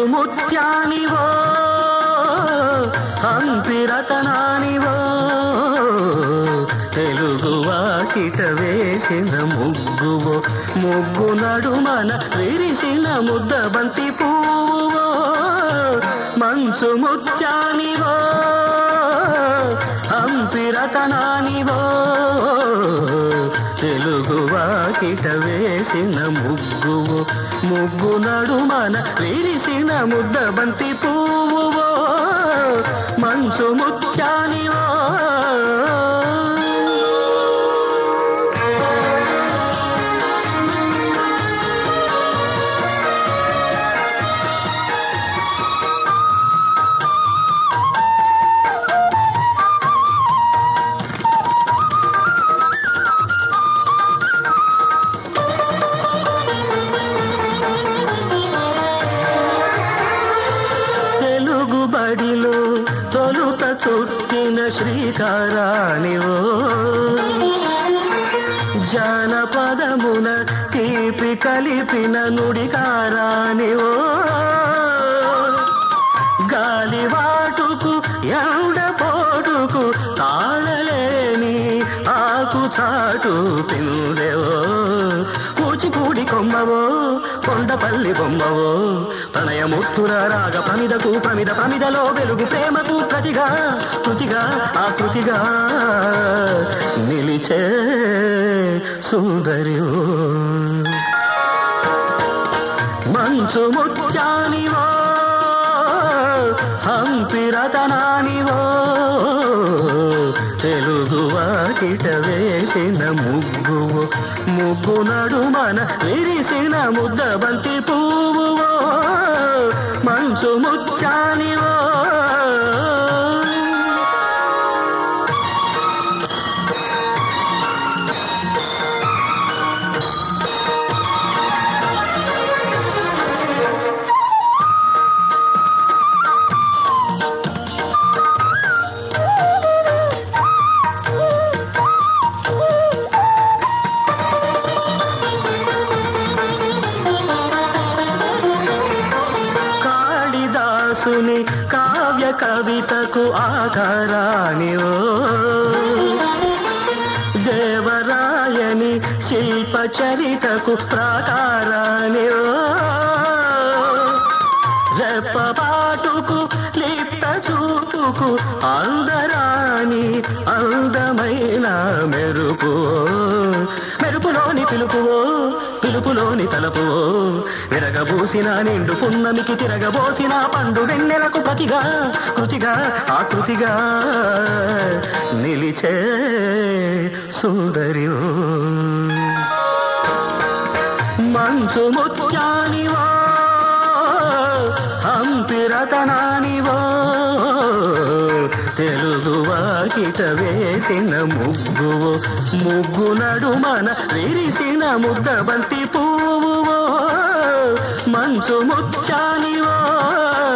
ముత్యానివో హంపిరతనానివో తెలుగు వాకిట వేసిన ముగ్గువో ముగ్గు నడుమన విరిసిన ముద్ద బంతి పువ్వో మంచు ముత్యానివో హంపిరతనానివో తెలుగు వాకిట వేసిన ముగ్గువు ముగ్గు నడుమన విరిసిన ముద్ద బంతి పువ్వువో మంచు ముత్యానివో తెలుగు బడిలో తొలుత చుట్టిన శ్రీకారానివో జానపదమున తీపి కలిపిన నుడికారానివో గాలివాటుకు ఎండపోటుకు తాళలేని ఆకు చాటు పిందెవో కూచిపూడి కొమ్మవో కొండపల్లి బొమ్మవో ప్రణయమూర్తుల రాగ ప్రమిదకు ప్రమిద ప్రమిదలో వెలుగు ప్రేమకు ప్రతిగా కృతిగా ఆకృతిగా నిలిచే సుందరి మంచు ముత్యానివో హంపిరతనానివో తెలుగు వాకిట వేసిన ముగ్గువో ముగ్గు నడుమన విరిసిన ముద్ద బంతి పువ్వువో మంచు ముత్యానివో కాళిదాసుని కావ్య కవితకు ఆకారానివో దేవరాయని శిల్ప చరితకు ప్రాకారానివో రెప్పపాటుకు లిప్త చూపుకు అందరాని అందమైన మెరుపు మెరుపులోని పిలుపువో పిలుపులోని తలపువో విరగబూసిన నిండు పున్నమికి తిరగబోసిన పండు వెన్నెలకు ప్రతిగా కృతిగా ఆకృతిగా నిలిచే సుందరి మంచు ముత్యానివో హంపిరతనానివో తెలుగు వాకిట వేసిన ముగ్గువో ముగ్గు నడుమన విరిసిన ముద్ద బంతి పువ్వువో మంచు ముత్యానివో